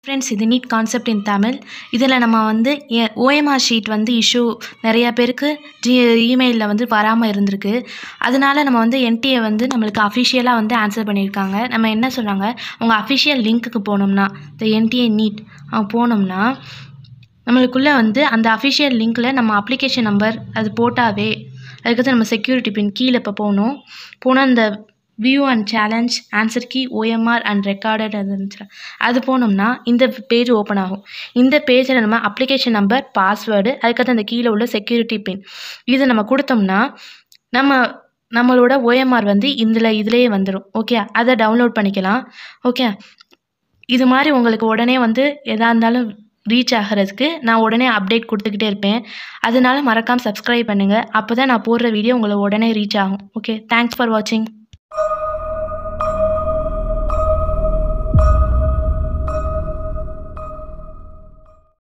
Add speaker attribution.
Speaker 1: friends இது NEET concept in Tamil இதில் நம்ம வந்து ஓஎம்ஆர் ஷீட் வந்து இஷ்யூ நிறையா பேருக்கு ஜி இமெயிலில் வந்து வராமல் இருந்திருக்கு அதனால நம்ம வந்து என்டிஏ வந்து நம்மளுக்கு அஃபிஷியலாக வந்து ஆன்சர் பண்ணியிருக்காங்க நம்ம என்ன சொல்கிறாங்க உங்கள் அஃபிஷியல் லிங்க்குக்கு போனோம்னா இந்த என்டிஏ நீட் போனோம்னா நம்மளுக்குள்ளே வந்து அந்த அஃபிஷியல் லிங்க்கில் நம்ம அப்ளிகேஷன் நம்பர் அது போட்டாவே அதுக்கடுத்து நம்ம செக்யூரிட்டி பின் கீழே இப்போ போகணும் போனால் அந்த view and challenge answer key OMR and recorded அது இருந்துச்சு அது போனோம்னா இந்த பேஜ் ஓப்பன் ஆகும் இந்த பேஜில் நம்ம அப்ளிகேஷன் நம்பர் பாஸ்வேர்டு அதுக்கடுத்து அந்த கீழே உள்ள செக்யூரிட்டி பின் இதை நம்ம கொடுத்தோம்னா நம்ம நம்மளோட ஓஎம்ஆர் வந்து இதில் இதுலேயே வந்துடும் ஓகே அதை டவுன்லோட் பண்ணிக்கலாம் ஓகே இது மாதிரி உங்களுக்கு உடனே வந்து எதாக இருந்தாலும் ரீச் ஆகிறதுக்கு நான் உடனே அப்டேட் கொடுத்துக்கிட்டே இருப்பேன் அதனால மறக்காமல் சப்ஸ்கிரைப் பண்ணுங்கள் அப்போ தான் நான் போடுற வீடியோ உங்களுக்கு உடனே ரீச் ஆகும் ஓகே தேங்க்ஸ் ஃபார் வாட்சிங்